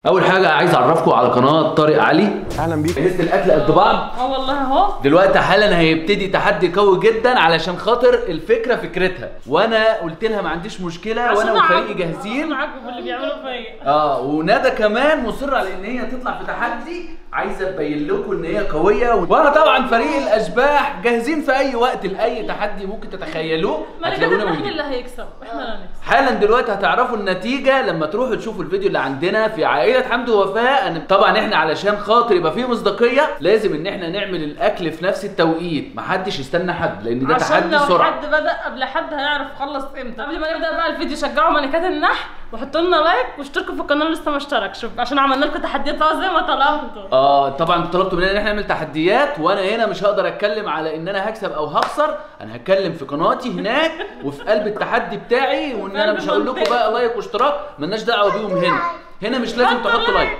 اول حاجه عايز اعرفكم على قناه طارق علي اهلا بيك جهزت الاكل قد بعض اه والله اهو دلوقتي حالا هيبتدي تحدي قوي جدا علشان خاطر الفكره فكرتها وانا قلت لها ما عنديش مشكله وانا وفريقي جاهزين عاجبه اللي بيعملوا فيا اه وندى كمان مصره على ان هي تطلع في تحدي عايزه تبين لكم ان هي قويه وانا طبعا فريق الاشباح جاهزين في اي وقت لاي تحدي ممكن تتخيلوه ما هتلاقونا احنا موجودين اللي هيكسب احنا اللي هنكسب حالا دلوقتي هتعرفوا النتيجة لما تروحوا تشوفوا الفيديو اللي عندنا في عائلة حمد ووفاء أن- طبعا احنا علشان خاطر يبقى فيه مصداقية لازم ان احنا نعمل الاكل في نفس التوقيت محدش يستنى حد لان ده عشان تحدي لو سرعة حد بدا قبل حد هيعرف خلص امتى قبل ما نبدا بقى الفيديو شجعوا ملكات النحل وحطوا لنا لايك واشتركوا في القناه اللي لسه ما اشتركش عشان عملنا لكم تحديات بقى زي ما طلبتوا اه طبعا طلبتوا مننا ان احنا نعمل تحديات وانا هنا مش هقدر اتكلم على ان انا هكسب او هخسر انا هتكلم في قناتي هناك وفي قلب التحدي بتاعي وان انا قلب مش هقول لكم المنطقة. بقى لايك واشتراك ملناش دعوه بيهم هنا هنا مش لازم تحطوا لايك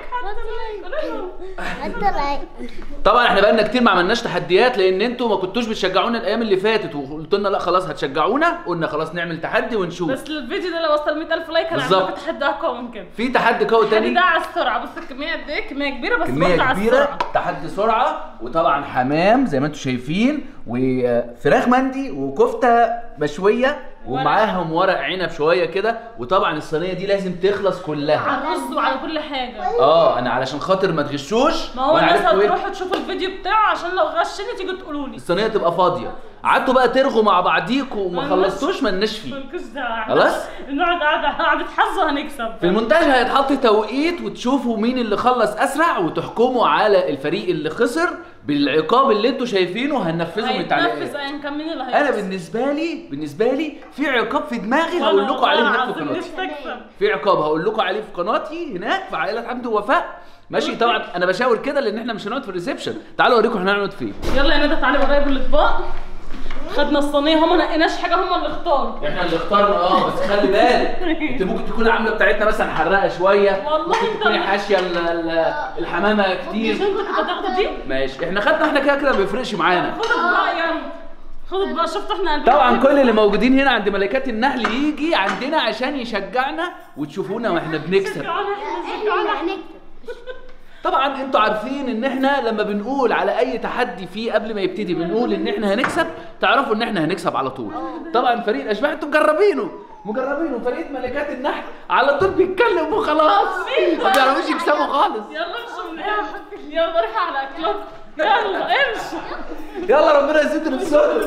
حتى لايك طبعا احنا بقالنا كتير ما عملناش تحديات لان انتوا ما كنتوش بتشجعونا الايام اللي فاتت وقلت لنا لا خلاص هتشجعونا قلنا خلاص نعمل تحدي ونشوف بس الفيديو ده لو وصل 100000 لايك هنعمل بالظبط. لكم تحدي اقوى من كده في تحدي قوي التحدي تاني ده على السرعه بص الكميه قد ايه كميه كبيره بس كمية برضه على كبيرة السرعه تحدي سرعة وطبعا حمام زي ما انتم شايفين وفراخ مندي وكفتة مشوية ومعاهم ورق عنب شوية كده وطبعا الصينية دي لازم تخلص كلها على الرز وعلى كل حاجه اه انا علشان خاطر ما تغشوش ما هو وأنا الناس عرفت إيه؟ هتروحوا تشوفوا الفيديو بتاعه عشان لو غشني تيجوا تقولوا لي الصينية تبقى فاضية قعدتوا بقى ترغوا مع بعضيكوا وما مالناش- خلصتوش مالناش فيه مالكوش دعوه خلاص؟ نقعد قاعده قعده حظ وهنكسب في المونتاج هيتحط توقيت وتشوفوا مين اللي خلص اسرع وتحكموا على الفريق اللي خسر بالعقاب اللي انتوا شايفينه هننفذه من هيتنفذ التعليقات ايا كان مين اللي انا هيكسب بالنسبه لي بالنسبه لي في عقاب في دماغي هقول لكم عليه هناك في قناتي تكسب في عقاب هقول لكم عليه في قناتي هناك في عائله حمد ووفاء ماشي طبعا انا بشاور كده لان احنا مش هنقعد في الريسبشن تعالوا اوريكم احنا هنقعد فين يلا يا ندى تعالي ورايا بالاطباق خدنا الصينيه هم ما نقيناش حاجه هم اللي اختاروا احنا اللي اخترنا اه بس خلي بالك انت ممكن تكون العامله بتاعتنا مثلا حرقه شويه والله ممكن انت تكوني اللي- حاشيه ال- ال- الحمامه كتير مش انت كنت هتاخدوا دي ماشي احنا خدنا احنا كده كده ما بيفرقش معانا خد اطباق يلا خد اطباق شفت احنا قلبنا طبعا كل اللي موجودين هنا عند ملكات النحل يجي عندنا عشان يشجعنا وتشوفونا واحنا بنكسب شجعونا احنا شجعونا طبعا انتوا عارفين ان احنا لما بنقول على اي تحدي فيه قبل ما يبتدي بنقول ان احنا هنكسب تعرفوا ان احنا هنكسب على طول طبعا فريق الاشباح انتوا مجربينه مجربينه فريق ملكات النحل على طول بيتكلم وخلاص ما بيعرفوش يكسبوا خالص يلا امشوا من هنا يلا روحوا على اكلكم يلا امشوا يلا ربنا يزيد الصوت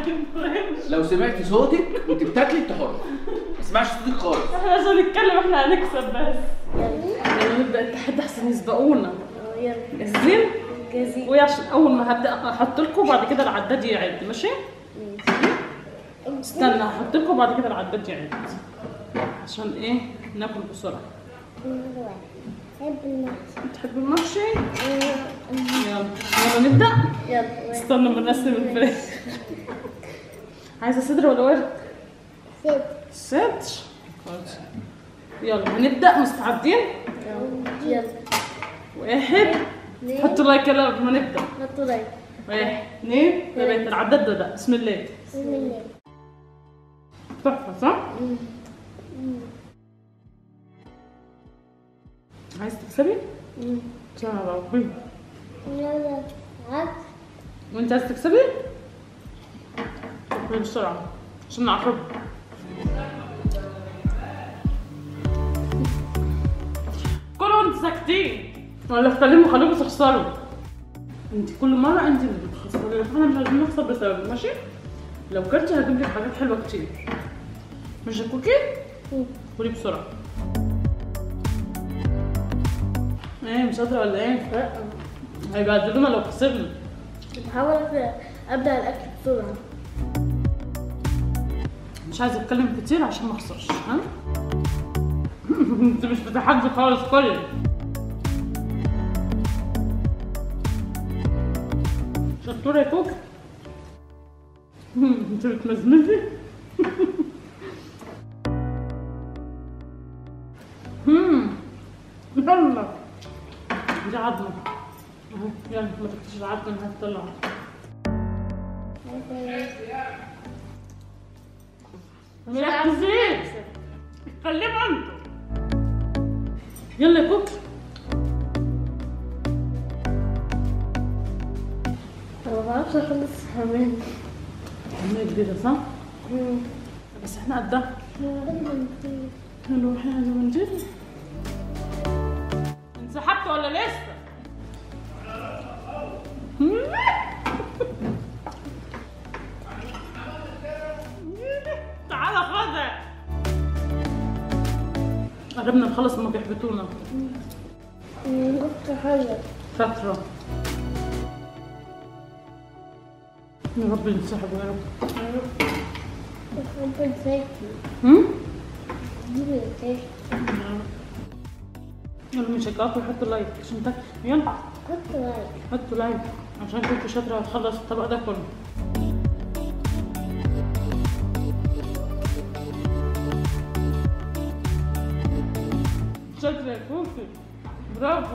لو سمعتي صوتك وانت بتاكلي انت حر ما تسمعش صوتك خالص احنا عشان نتكلم احنا هنكسب بس يلا نبدا التحدي احسن يسبقونا جاهزين؟ جاهزين وهي عشان اول ما هبدا احط لكم بعد كده العداد يعد ماشي؟ استنى هحط لكم بعد كده العداد يعد عشان ايه ناكل بسرعه تحبوا المحشي؟ يلا يلا نبدا يلا استنى بنقسم الفراخ عايزه صدر ولا ورك؟ ست صدر خلاص. يلا هنبدا مستعدين يلا واحد حطوا لايك يلا قبل ما نبدا حطوا لايك واحد اثنين ثلاثة العداد ده ده بسم الله بسم الله تحفة صح؟ عايز تكسبي؟ تعالى ربي يلا عد وانت عايز تكسبي؟ طب بسرعة عشان نعرف كلوا انتوا ساكتين ولا اتكلموا خليكم تخسروا انت كل مرة انت اللي بتخسري احنا مش عايزين نخسر بسببك ماشي؟ لو كلتي هجيب لك حاجات حلوة كتير مش الكوكي؟ كلي بسرعة ايه مش قادرة ولا ايه؟ هيبهدلونا لو خسرنا بحاول ابدا الاكل بسرعه مش عايزه اتكلم كتير عشان ما اخسرش ها انت مش بتحدي خالص كل شطوره يا كوك انت بتمزمزي هم يلا دي عظمه اهو يلا ما تكتش العظمه انها تطلع مركزين اتكلموا انتوا يلا يا كوك عاوزة أخلص كمان كمية كبيرة صح؟ بس احنا قدها نروح هذا منجد انسحبت ولا لسه؟ تعالى خدها قربنا نخلص ما بيحبطونا جبت حاجة فترة يا رب ينسحبوا يا رب بحب الفاكهة هم؟ دي الفاكهة يلا مش هيكافوا يحطوا لايك عشان تاك يلا حط لايك حطوا لايك عشان كنت شاطرة هتخلص الطبق ده كله شاطرة يا كوكي برافو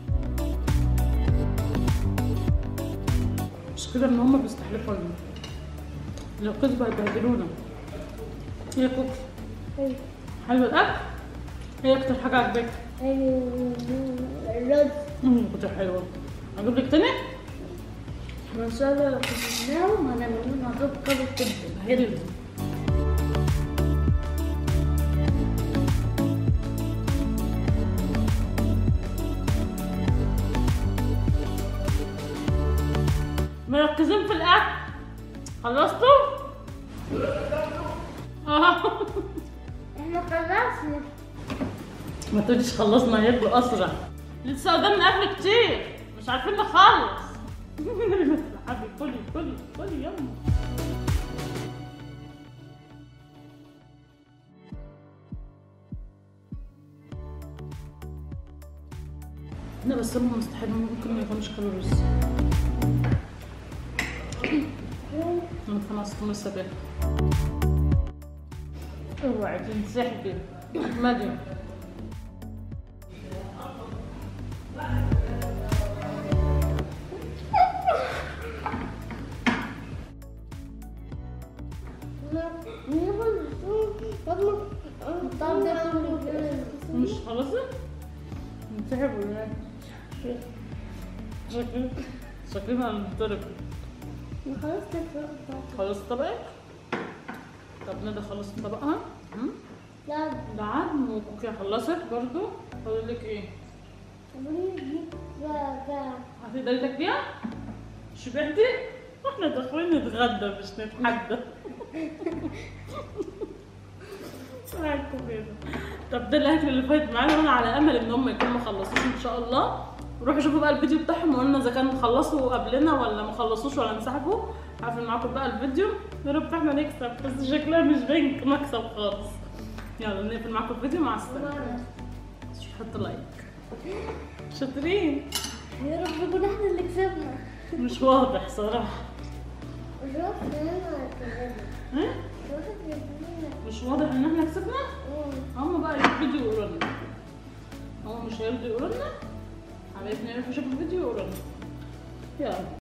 مش كده ان هما بيستحلفوا لنا لو كذبوا هيبهدلونا يا كوكي أيوة. حلو الاكل ايه اكتر حاجة عجبك؟ أيوة. الرز امم كنت حلوة اجيب لك تاني؟ من شاء الله لو كنت ناوي ما نعملون هجيب كذا كده حلو مركزين في الاكل خلصتوا؟ اه احنا خلصنا ما تقوليش خلصنا ياكلوا اسرع لسه قدامنا اكل كتير مش عارفين نخلص حبيبي كلي كلي كلي يلا لا بس هم مستحيل ممكن ما يكونوش كانوا رز انا خلاص لسه بيه اوعي تنسحبي احمدي طب ده مش خلصت؟ انسحب ولا ايه؟ شكلي شكلنا هنضرب خلاص خلص طبقك؟ طب ندى خلصت طبقها؟ هم؟ لا ده عدم وكوكي خلصت برضو؟ اقول لك ايه؟ هتقدري تاكليها؟ شبعتي؟ احنا داخلين نتغدى مش نتحدى رايكم كده طب ده الاكل اللي فات معانا وانا على امل ان هم يكونوا مخلصوش ان شاء الله روحوا شوفوا بقى الفيديو بتاعهم وقلنا اذا كانوا خلصوا قبلنا ولا ما خلصوش ولا انسحبوا هقفل معاكم بقى الفيديو يا رب احنا نكسب بس شكلها مش باين مكسب خالص يلا نقفل معاكم الفيديو مع السلامه حطوا لايك شاطرين يا رب يكون احنا اللي كسبنا مش واضح صراحه شوف هنا كسبنا ها شوف كسبنا مش واضح ان احنا كسبنا هم بقى الفيديو يقولوا لنا هم مش هيرضوا يقولوا لنا حبايبنا يروحوا يشوفوا الفيديو ويقولوا لنا يلا